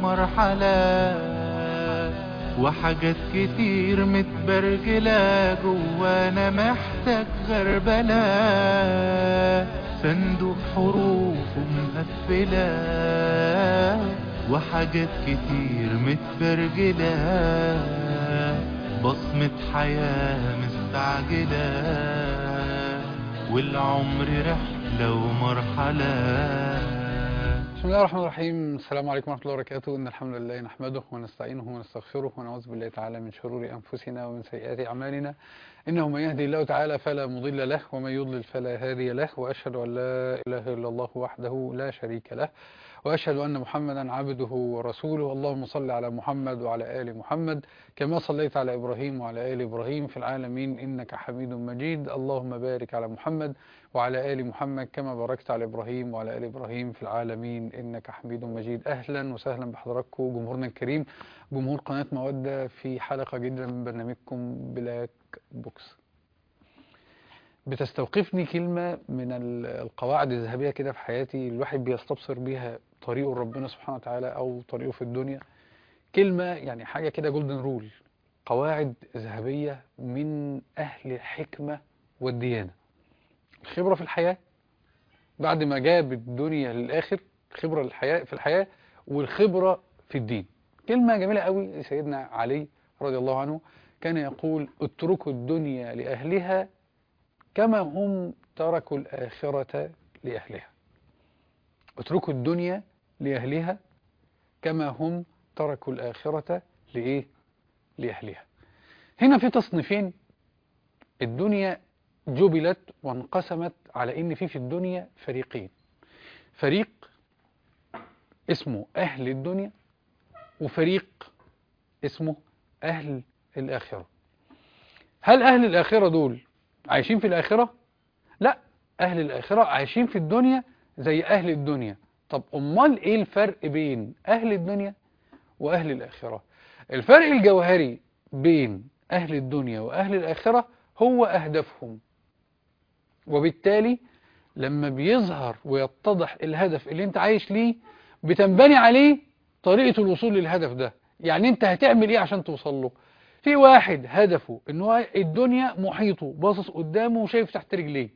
مرحلة وحاجات كتير متبرجلة جوانا محتاج غربلة صندوق حروف مقفلة وحاجات كتير متبرجلة بصمة حياة مستعجلة والعمر رحلة ومرحلة بسم الله الرحمن الرحيم السلام عليكم ورحمة الله وبركاته إن الحمد لله نحمده ونستعينه ونستغفره ونعوذ بالله تعالى من شرور أنفسنا ومن سيئات أعمالنا إنه من يهدي الله تعالى فلا مضل له ومن يضلل فلا هادي له وأشهد أن لا إله إلا الله وحده لا شريك له وأشهد أن محمدا عبده ورسوله اللهم صل على محمد وعلى آل محمد كما صليت على إبراهيم وعلى آل إبراهيم في العالمين إنك حميد مجيد اللهم بارك على محمد وعلى آل محمد كما باركت على إبراهيم وعلى آل إبراهيم في العالمين إنك حميد مجيد أهلا وسهلا بحضراتكم جمهورنا الكريم جمهور قناة مودة في حلقة جديدة من برنامجكم بلاك بوكس بتستوقفني كلمة من القواعد الذهبية كده في حياتي الواحد بيستبصر بيها طريقه ربنا سبحانه وتعالى أو طريقه في الدنيا كلمة يعني حاجة كده جولدن رول قواعد ذهبية من أهل الحكمة والديانة الخبرة في الحياة بعد ما جاب الدنيا للآخر خبرة الحياة في الحياة والخبرة في الدين كلمة جميلة قوي سيدنا علي رضي الله عنه كان يقول اتركوا الدنيا لأهلها كما هم تركوا الآخرة لأهلها اتركوا الدنيا لأهلها كما هم تركوا الآخرة لإيه؟ لأهلها هنا في تصنيفين الدنيا جبلت وانقسمت على إن في في الدنيا فريقين فريق اسمه أهل الدنيا وفريق اسمه أهل الآخرة هل أهل الآخرة دول عايشين في الآخرة؟ لا أهل الآخرة عايشين في الدنيا زي أهل الدنيا طب أمال إيه الفرق بين أهل الدنيا وأهل الآخرة؟ الفرق الجوهري بين أهل الدنيا وأهل الآخرة هو أهدافهم وبالتالي لما بيظهر ويتضح الهدف اللي انت عايش ليه بتنبني عليه طريقة الوصول للهدف ده يعني انت هتعمل ايه عشان توصل له في واحد هدفه ان هو الدنيا محيطه باصص قدامه وشايف تحت رجليه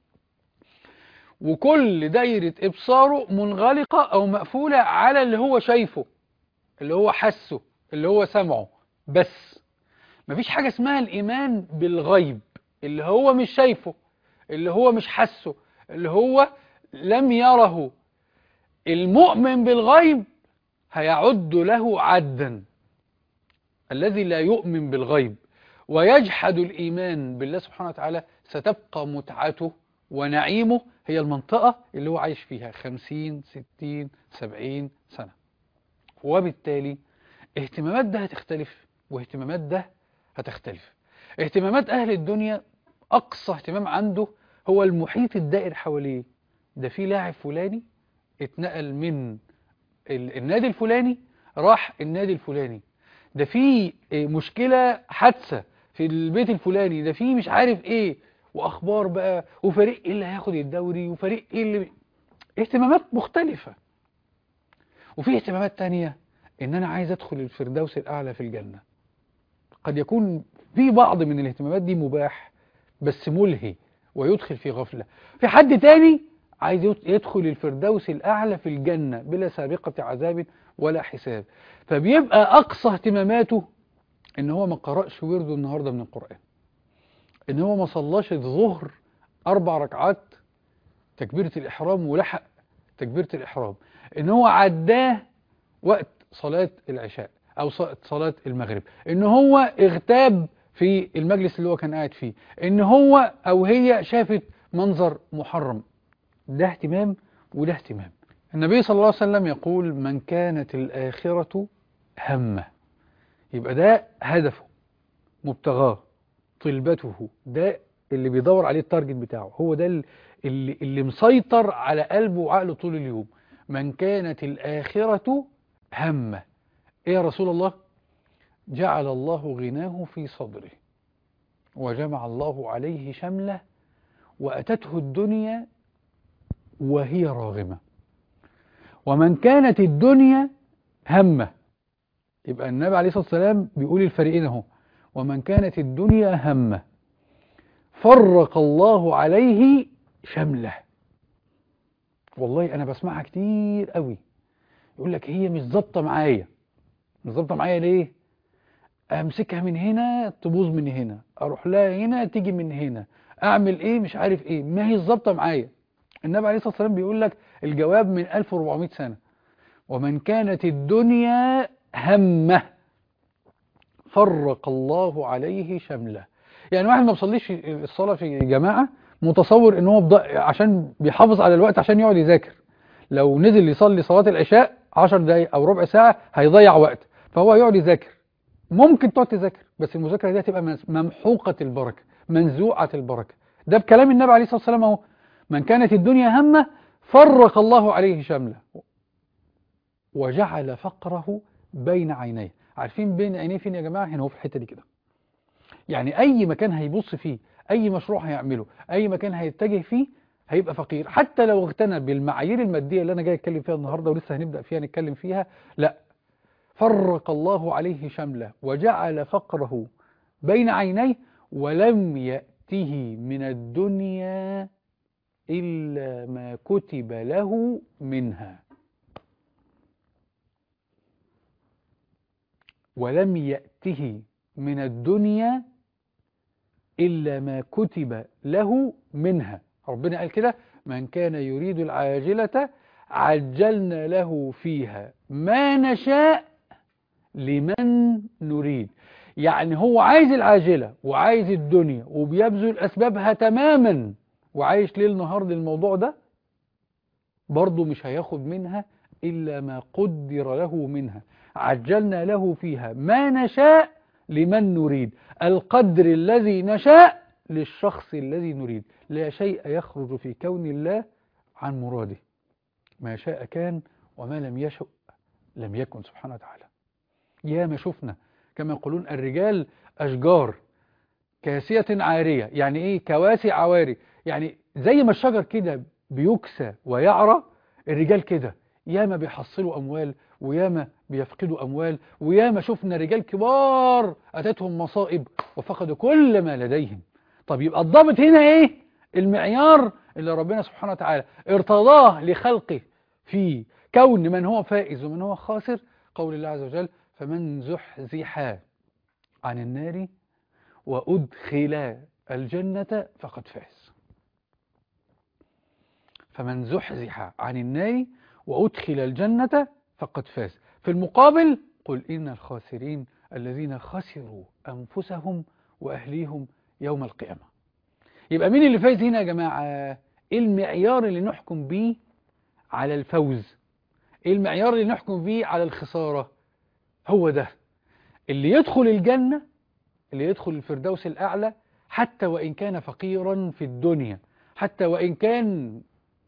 وكل دايرة ابصاره منغلقة او مقفولة على اللي هو شايفه اللي هو حسه اللي هو سمعه بس مفيش حاجة اسمها الايمان بالغيب اللي هو مش شايفه اللي هو مش حسه اللي هو لم يره المؤمن بالغيب هيعد له عدا الذي لا يؤمن بالغيب ويجحد الإيمان بالله سبحانه وتعالى ستبقى متعته ونعيمه هي المنطقة اللي هو عايش فيها خمسين ستين سبعين سنة وبالتالي اهتمامات ده هتختلف واهتمامات ده هتختلف اهتمامات أهل الدنيا أقصى اهتمام عنده هو المحيط الدائر حواليه ده في لاعب فلاني اتنقل من النادي الفلاني راح النادي الفلاني ده في مشكلة حادثة في البيت الفلاني ده في مش عارف ايه واخبار بقى وفريق ايه اللي هياخد الدوري وفريق ايه اللي اهتمامات مختلفة وفي اهتمامات تانية ان انا عايز ادخل الفردوس الاعلى في الجنة قد يكون في بعض من الاهتمامات دي مباح بس ملهي ويدخل في غفلة في حد تاني عايز يدخل الفردوس الأعلى في الجنة بلا سابقة عذاب ولا حساب فبيبقى أقصى اهتماماته إن هو ما قرأش ورده النهاردة من القرآن إن هو ما صلاش الظهر أربع ركعات تكبيرة الإحرام ولحق تكبيرة الإحرام إن هو عداه وقت صلاة العشاء أو صلاة المغرب إن هو اغتاب في المجلس اللي هو كان قاعد فيه إن هو أو هي شافت منظر محرم ده اهتمام وده اهتمام النبي صلى الله عليه وسلم يقول من كانت الآخرة همه يبقى ده هدفه مبتغاه طلبته ده اللي بيدور عليه التارجت بتاعه هو ده اللي, اللي مسيطر على قلبه وعقله طول اليوم من كانت الآخرة همه ايه يا رسول الله جعل الله غناه في صدره وجمع الله عليه شمله وأتته الدنيا وهي راغمة ومن كانت الدنيا همه يبقى النبي عليه الصلاة والسلام بيقول الفريقين اهو ومن كانت الدنيا همه فرق الله عليه شمله والله انا بسمعها كتير قوي يقول لك هي مش ظابطه معايا مش ظابطه معايا ليه امسكها من هنا تبوظ من هنا اروح لها هنا تيجي من هنا اعمل ايه مش عارف ايه ما هي ظابطه معايا النبي عليه الصلاه والسلام بيقول لك الجواب من 1400 سنه ومن كانت الدنيا همه فرق الله عليه شمله يعني واحد ما بيصليش الصلاه في جماعه متصور ان هو بض... عشان بيحافظ على الوقت عشان يقعد يذاكر لو نزل يصلي صلاه العشاء 10 دقايق او ربع ساعه هيضيع وقت فهو يقعد يذاكر ممكن تقعد تذاكر بس المذاكره دي هتبقى ممحوقه البركه منزوعه البركه ده بكلام النبي عليه الصلاه والسلام اهو من كانت الدنيا همه فرق الله عليه شمله وجعل فقره بين عينيه عارفين بين عينيه فين يا جماعه هنا هو في الحته دي كده يعني اي مكان هيبص فيه اي مشروع هيعمله اي مكان هيتجه فيه هيبقى فقير حتى لو اغتنى بالمعايير الماديه اللي انا جاي اتكلم فيها النهارده ولسه هنبدا فيها نتكلم فيها لا فرق الله عليه شمله وجعل فقره بين عينيه ولم ياته من الدنيا الا ما كتب له منها ولم ياته من الدنيا إلا ما كتب له منها ربنا قال كده من كان يريد العاجلة عجلنا له فيها ما نشاء لمن نريد يعني هو عايز العاجلة وعايز الدنيا وبيبذل أسبابها تماما وعايش ليل نهار للموضوع ده برضه مش هياخد منها إلا ما قدر له منها عجلنا له فيها ما نشاء لمن نريد القدر الذي نشاء للشخص الذي نريد لا شيء يخرج في كون الله عن مراده ما شاء كان وما لم يشأ لم يكن سبحانه وتعالى يا ما شفنا كما يقولون الرجال أشجار كاسية عارية يعني إيه كواسي عواري يعني زي ما الشجر كده بيكسى ويعرى الرجال كده ياما بيحصلوا أموال وياما بيفقدوا أموال وياما شفنا رجال كبار أتتهم مصائب وفقدوا كل ما لديهم طب يبقى الضابط هنا إيه المعيار اللي ربنا سبحانه وتعالى ارتضاه لخلقه في كون من هو فائز ومن هو خاسر قول الله عز وجل فمن زحزح عن النار وأدخل الجنة فقد فاز فمن زحزح عن النار وأدخل الجنة فقد فاز في المقابل قل إن الخاسرين الذين خسروا أنفسهم وأهليهم يوم القيامة يبقى مين اللي فايز هنا يا جماعة إيه المعيار اللي نحكم بيه على الفوز إيه المعيار اللي نحكم بيه على الخسارة هو ده اللي يدخل الجنة اللي يدخل الفردوس الأعلى حتى وإن كان فقيرا في الدنيا حتى وإن كان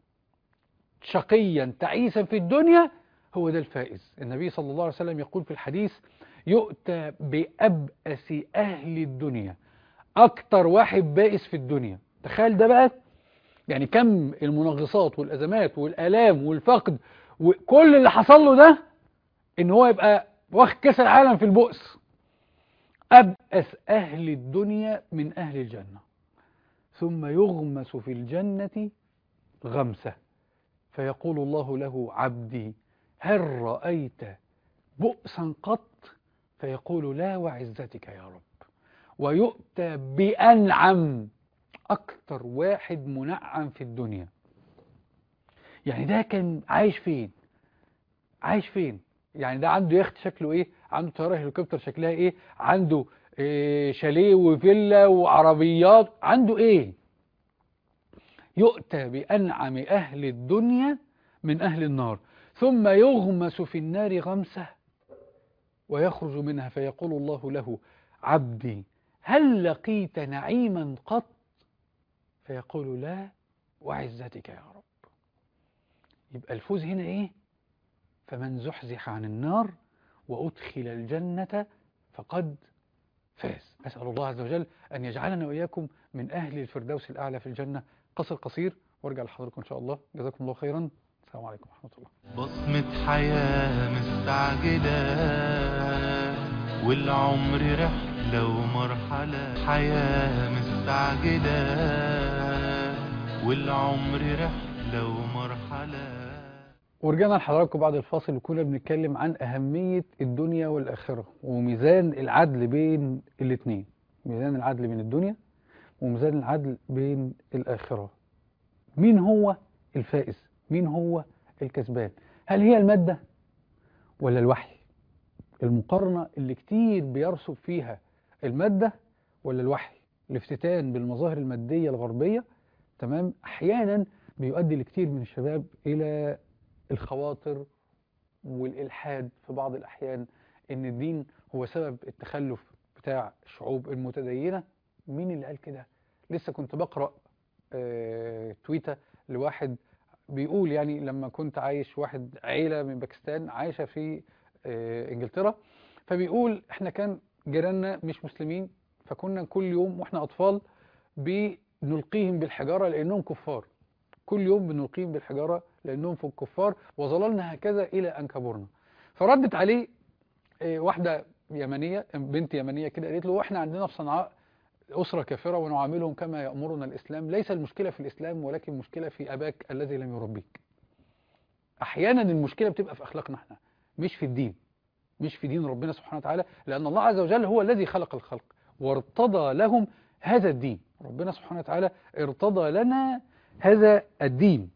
شقيا تعيسا في الدنيا هو ده الفائز النبي صلى الله عليه وسلم يقول في الحديث يؤتى بأبأس أهل الدنيا أكتر واحد بائس في الدنيا تخيل ده بقى يعني كم المنغصات والأزمات والآلام والفقد وكل اللي حصل له ده إن هو يبقى واخد كاس العالم في البؤس أبأس أهل الدنيا من أهل الجنة ثم يغمس في الجنة غمسة فيقول الله له عبدي هل رأيت بؤسا قط فيقول لا وعزتك يا رب ويؤتى بأنعم أكتر واحد منعم في الدنيا يعني ده كان عايش فين عايش فين يعني ده عنده يخت شكله ايه عنده طيارة هليكوبتر شكلها ايه عنده إيه شاليه وفيلا وعربيات عنده ايه يؤتى بأنعم أهل الدنيا من أهل النار ثم يغمس في النار غمسة ويخرج منها فيقول الله له عبدي هل لقيت نعيما قط فيقول لا وعزتك يا رب يبقى الفوز هنا ايه فمن زحزح عن النار وأدخل الجنة فقد فاز أسأل الله عز وجل أن يجعلنا وإياكم من أهل الفردوس الأعلى في الجنة قصر قصير وارجع لحضراتكم إن شاء الله جزاكم الله خيرا السلام عليكم ورحمة الله بصمة حياة مستعجلة والعمر رحلة ومرحلة حياة مستعجلة والعمر رحلة ومرحلة ورجعنا لحضراتكم بعد الفاصل وكنا بنتكلم عن أهمية الدنيا والآخرة وميزان العدل بين الاتنين ميزان العدل بين الدنيا وميزان العدل بين الآخرة مين هو الفائز مين هو الكسبان هل هي المادة ولا الوحي المقارنة اللي كتير بيرسب فيها المادة ولا الوحي الافتتان بالمظاهر المادية الغربية تمام أحيانا بيؤدي لكتير من الشباب إلى الخواطر والإلحاد في بعض الأحيان إن الدين هو سبب التخلف بتاع الشعوب المتدينة مين اللي قال كده لسه كنت بقرأ آه تويتة لواحد بيقول يعني لما كنت عايش واحد عيلة من باكستان عايشة في آه انجلترا فبيقول احنا كان جيراننا مش مسلمين فكنا كل يوم واحنا اطفال بنلقيهم بالحجارة لانهم كفار كل يوم بنلقيهم بالحجارة لانهم في الكفار وظللنا هكذا الى ان كبرنا فردت عليه آه واحدة يمنية بنت يمنية كده قالت له واحنا عندنا في صنعاء أسرة كافرة ونعاملهم كما يأمرنا الإسلام ليس المشكلة في الإسلام ولكن المشكلة في أباك الذي لم يربيك أحيانا المشكلة بتبقى في أخلاقنا احنا مش في الدين مش في دين ربنا سبحانه وتعالى لأن الله عز وجل هو الذي خلق الخلق وارتضى لهم هذا الدين ربنا سبحانه وتعالى ارتضى لنا هذا الدين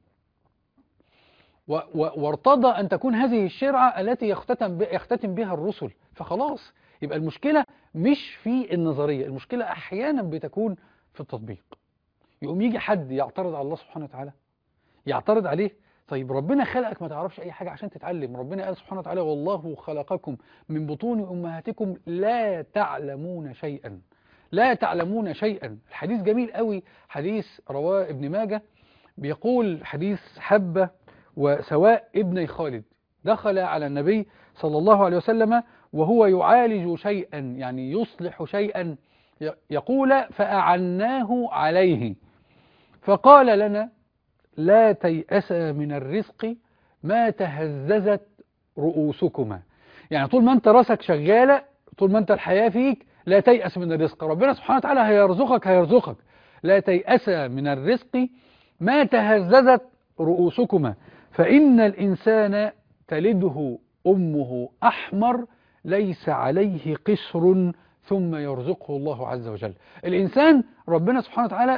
و و وارتضى أن تكون هذه الشرعة التي يختتم, يختتم بها الرسل فخلاص يبقى المشكلة مش في النظرية المشكلة أحيانا بتكون في التطبيق يقوم يجي حد يعترض على الله سبحانه وتعالى يعترض عليه طيب ربنا خلقك ما تعرفش أي حاجة عشان تتعلم ربنا قال سبحانه وتعالى والله خلقكم من بطون أمهاتكم لا تعلمون شيئا لا تعلمون شيئا الحديث جميل قوي حديث رواه ابن ماجه بيقول حديث حبة وسواء ابني خالد دخل على النبي صلى الله عليه وسلم وهو يعالج شيئا يعني يصلح شيئا يقول فأعناه عليه فقال لنا لا تيأسا من الرزق ما تهززت رؤوسكما يعني طول ما انت راسك شغالة طول ما انت الحياة فيك لا تيأس من الرزق ربنا سبحانه وتعالى هيرزقك هيرزقك لا تيأسا من الرزق ما تهززت رؤوسكما فإن الإنسان تلده أمه أحمر ليس عليه قشر ثم يرزقه الله عز وجل الإنسان ربنا سبحانه وتعالى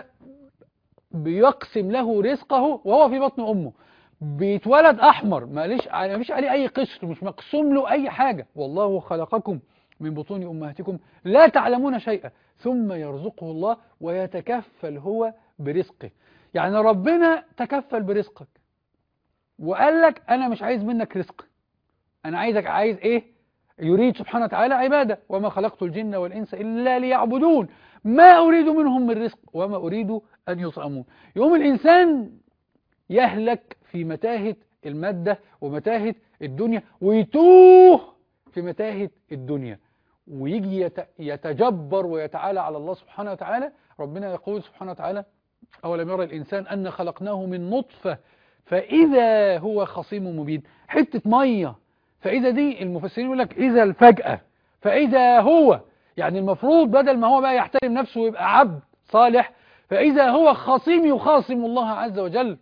بيقسم له رزقه وهو في بطن أمه بيتولد أحمر ماليش مفيش عليه أي قشر مش مقسوم له أي حاجة والله خلقكم من بطون أمهاتكم لا تعلمون شيئا ثم يرزقه الله ويتكفل هو برزقه يعني ربنا تكفل برزقك وقال لك أنا مش عايز منك رزق أنا عايزك عايز إيه يريد سبحانه وتعالى عبادة وما خلقت الجن والإنس إلا ليعبدون ما أريد منهم من رزق وما أريد أن يطعمون يوم الإنسان يهلك في متاهة المادة ومتاهة الدنيا ويتوه في متاهة الدنيا ويجي يتجبر ويتعالى على الله سبحانه وتعالى ربنا يقول سبحانه وتعالى أولم يرى الإنسان أن خلقناه من نطفة فإذا هو خصيم مبين حتة مية فإذا دي المفسرين يقول لك إذا الفجأة فإذا هو يعني المفروض بدل ما هو بقى يحترم نفسه ويبقى عبد صالح فإذا هو خصيم يخاصم الله عز وجل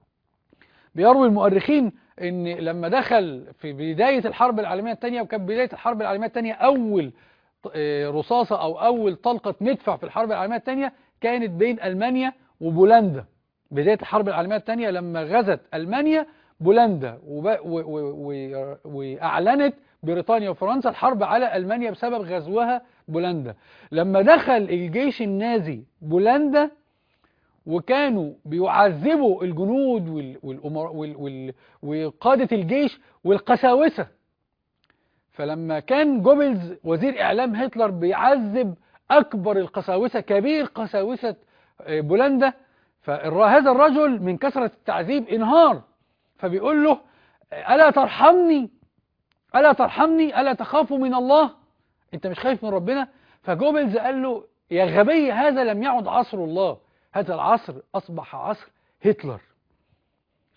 بيروي المؤرخين ان لما دخل في بداية الحرب العالمية الثانية وكانت بداية الحرب العالمية الثانية أول رصاصة أو أول طلقة مدفع في الحرب العالمية الثانية كانت بين ألمانيا وبولندا بداية الحرب العالمية الثانية لما غزت ألمانيا بولندا وأعلنت بريطانيا وفرنسا الحرب على ألمانيا بسبب غزوها بولندا لما دخل الجيش النازي بولندا وكانوا بيعذبوا الجنود والأمر وال وال وقادة الجيش والقساوسة فلما كان جوبلز وزير إعلام هتلر بيعذب أكبر القساوسة كبير قساوسة بولندا فهذا الرجل من كثرة التعذيب انهار فبيقول له ألا ترحمني ألا ترحمني ألا تخاف من الله أنت مش خايف من ربنا فجوبلز قال له يا غبي هذا لم يعد عصر الله هذا العصر أصبح عصر هتلر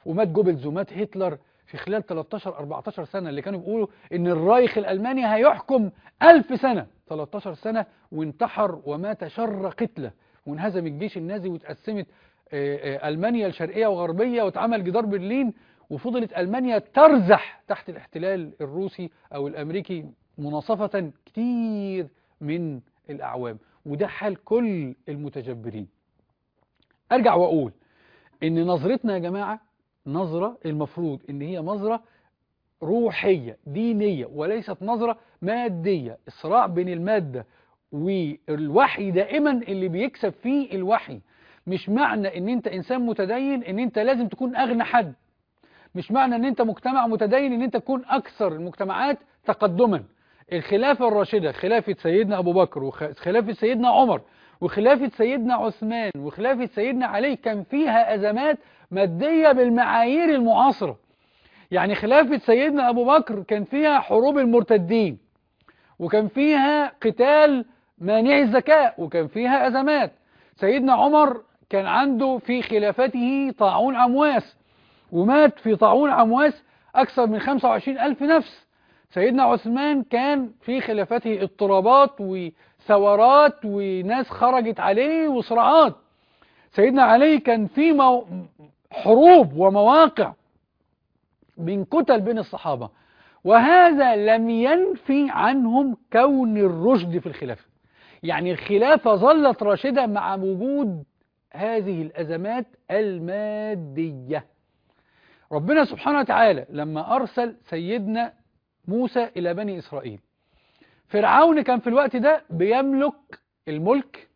ومات جوبلز ومات هتلر في خلال 13 14 سنة اللي كانوا بيقولوا ان الرايخ الألماني هيحكم ألف سنة 13 سنة وانتحر ومات شر قتله وانهزم الجيش النازي واتقسمت آه، آه، ألمانيا الشرقية وغربية واتعمل جدار برلين وفضلت ألمانيا ترزح تحت الاحتلال الروسي أو الأمريكي مناصفة كتير من الأعوام وده حال كل المتجبرين أرجع وأقول إن نظرتنا يا جماعة نظرة المفروض إن هي نظرة روحية دينية وليست نظرة مادية الصراع بين المادة والوحي دائما اللي بيكسب فيه الوحي مش معنى ان انت انسان متدين ان انت لازم تكون اغنى حد مش معنى ان انت مجتمع متدين ان انت تكون اكثر المجتمعات تقدما الخلافة الراشدة خلافة سيدنا ابو بكر وخلافة سيدنا عمر وخلافة سيدنا عثمان وخلافة سيدنا علي كان فيها ازمات مادية بالمعايير المعاصرة يعني خلافة سيدنا ابو بكر كان فيها حروب المرتدين وكان فيها قتال مانع الزكاة وكان فيها أزمات سيدنا عمر كان عنده في خلافته طاعون أمواس ومات في طاعون أمواس أكثر من 25 ألف نفس سيدنا عثمان كان في خلافته اضطرابات وثورات وناس خرجت عليه وصراعات سيدنا علي كان في مو... حروب ومواقع من كتل بين الصحابة وهذا لم ينفي عنهم كون الرشد في الخلافة يعني الخلافة ظلت راشدة مع وجود هذه الأزمات المادية ربنا سبحانه وتعالى لما أرسل سيدنا موسى إلى بني إسرائيل فرعون كان في الوقت ده بيملك الملك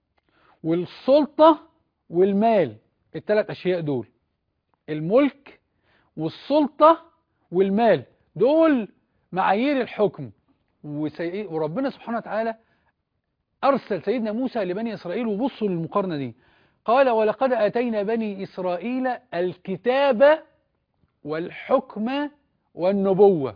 والسلطة والمال الثلاث أشياء دول الملك والسلطة والمال دول معايير الحكم وسي... وربنا سبحانه وتعالى أرسل سيدنا موسى لبني إسرائيل وبصوا للمقارنة دي قال ولقد آتينا بني إسرائيل الكتاب والحكم والنبوة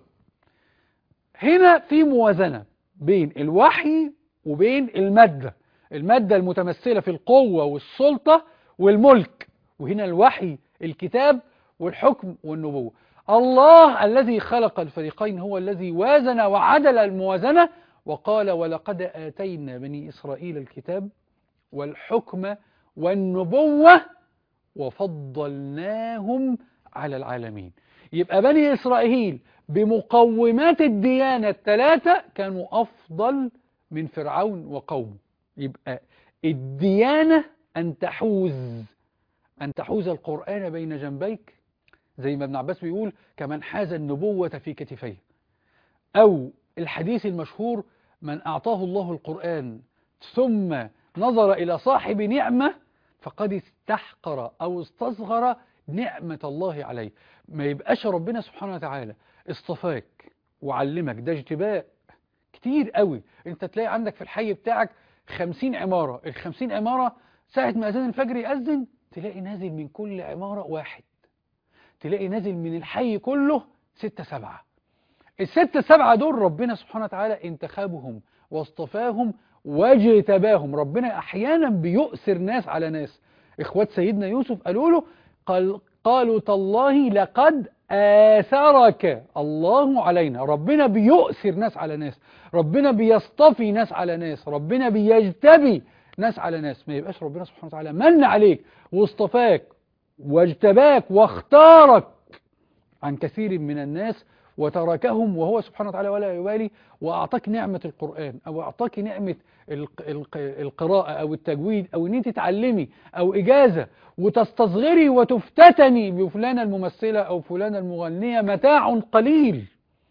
هنا في موازنة بين الوحي وبين المادة المادة المتمثلة في القوة والسلطة والملك وهنا الوحي الكتاب والحكم والنبوة الله الذي خلق الفريقين هو الذي وازن وعدل الموازنة وقال ولقد آتينا بني إسرائيل الكتاب والحكم والنبوة وفضلناهم على العالمين يبقى بني إسرائيل بمقومات الديانة الثلاثة كانوا أفضل من فرعون وقومه يبقى الديانة أن تحوز أن تحوز القرآن بين جنبيك زي ما ابن عباس بيقول كمن حاز النبوة في كتفيه أو الحديث المشهور من أعطاه الله القرآن ثم نظر إلى صاحب نعمة فقد استحقر أو استصغر نعمة الله عليه ما يبقاش ربنا سبحانه وتعالى اصطفاك وعلمك ده اجتباء كتير قوي انت تلاقي عندك في الحي بتاعك خمسين عمارة الخمسين عمارة ساعة ما أذان الفجر يأذن تلاقي نازل من كل عمارة واحد تلاقي نازل من الحي كله ستة سبعة الستة سبعة دول ربنا سبحانه وتعالى انتخبهم واصطفاهم واجتباهم ربنا أحيانا بيؤثر ناس على ناس إخوات سيدنا يوسف قالوا له قال قالوا تالله لقد آثرك الله علينا ربنا بيؤثر ناس على ناس ربنا بيصطفي ناس على ناس ربنا بيجتبي ناس على ناس ما يبقاش ربنا سبحانه وتعالى من عليك واصطفاك واجتباك واختارك عن كثير من الناس وتركهم وهو سبحانه وتعالى ولا يبالي وأعطاك نعمة القرآن أو أعطاك نعمة القراءة أو التجويد أو أن أنت تعلمي أو إجازة وتستصغري وتفتتني بفلانة الممثلة أو فلانة المغنية متاع قليل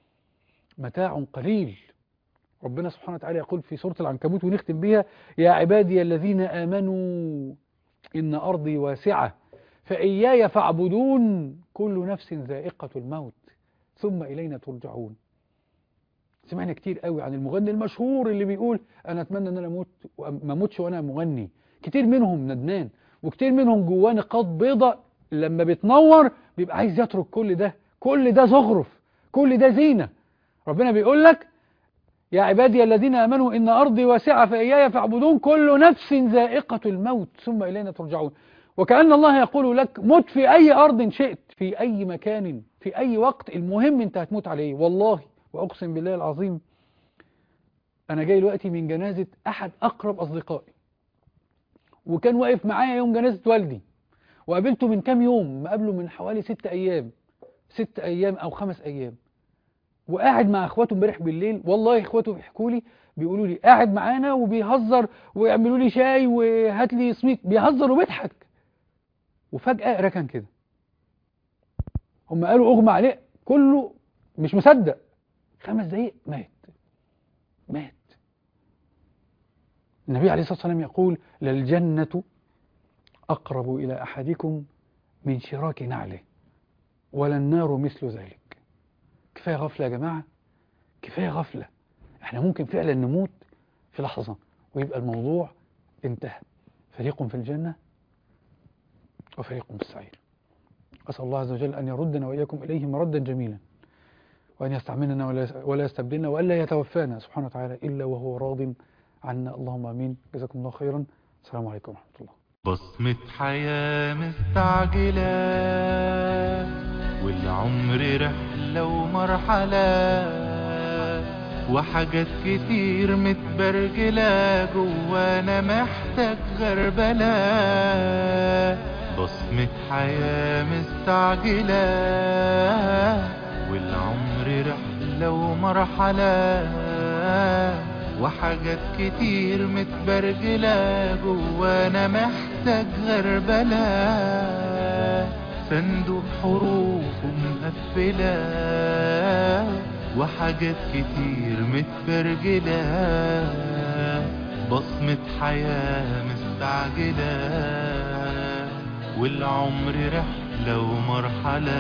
متاع قليل ربنا سبحانه وتعالى يقول في سورة العنكبوت ونختم بها يا عبادي الذين آمنوا إن أرضي واسعة فإياي فاعبدون كل نفس ذائقة الموت ثم إلينا ترجعون سمعنا كتير قوي عن المغني المشهور اللي بيقول أنا أتمنى أن أنا أموت ما أموتش وأنا مغني كتير منهم ندمان وكتير منهم جواه نقاط بيضة لما بتنور بيبقى عايز يترك كل ده كل ده زخرف كل ده زينة ربنا بيقول لك يا عبادي الذين آمنوا إن أرضي واسعة فإياي فاعبدون كل نفس ذائقة الموت ثم إلينا ترجعون وكأن الله يقول لك مت في أي أرض شئت في أي مكان في أي وقت المهم أنت هتموت عليه والله وأقسم بالله العظيم أنا جاي دلوقتي من جنازة أحد أقرب أصدقائي وكان واقف معايا يوم جنازة والدي وقابلته من كام يوم مقابله من حوالي ست أيام ست أيام أو خمس أيام وقاعد مع اخواته امبارح بالليل والله اخواته بيحكوا لي بيقولوا لي قاعد معانا وبيهزر ويعملوا لي شاي وهات لي سميك بيهزر وبيضحك وفجأة ركن كده هم قالوا اغمى عليه كله مش مصدق خمس دقايق مات مات النبي عليه الصلاة والسلام يقول للجنة أقرب إلى أحدكم من شراك نعله ولا النار مثل ذلك كفاية غفلة يا جماعة كفاية غفلة احنا ممكن فعلا نموت في لحظة ويبقى الموضوع انتهى فريق في الجنة وفريق في السعير أسأل الله عز وجل أن يردنا وإياكم إليه مردا جميلا وأن يستعملنا ولا- ولا يستبدلنا وألا يتوفانا سبحانه وتعالى إلا وهو راض عنا اللهم آمين جزاكم الله خيرا السلام عليكم ورحمة الله بصمة حياة مستعجلة والعمر رحلة ومرحلة وحاجات كتير متبرجلة جوانا محتاج غربلة بصمة حياة مستعجلة والعمر رحلة ومرحلة وحاجات كتير متبرجلة جوانا محتاج غربلة صندوق حروف مقفلة وحاجات كتير متبرجلة بصمة حياة مستعجلة والعمر رحلة ومرحلة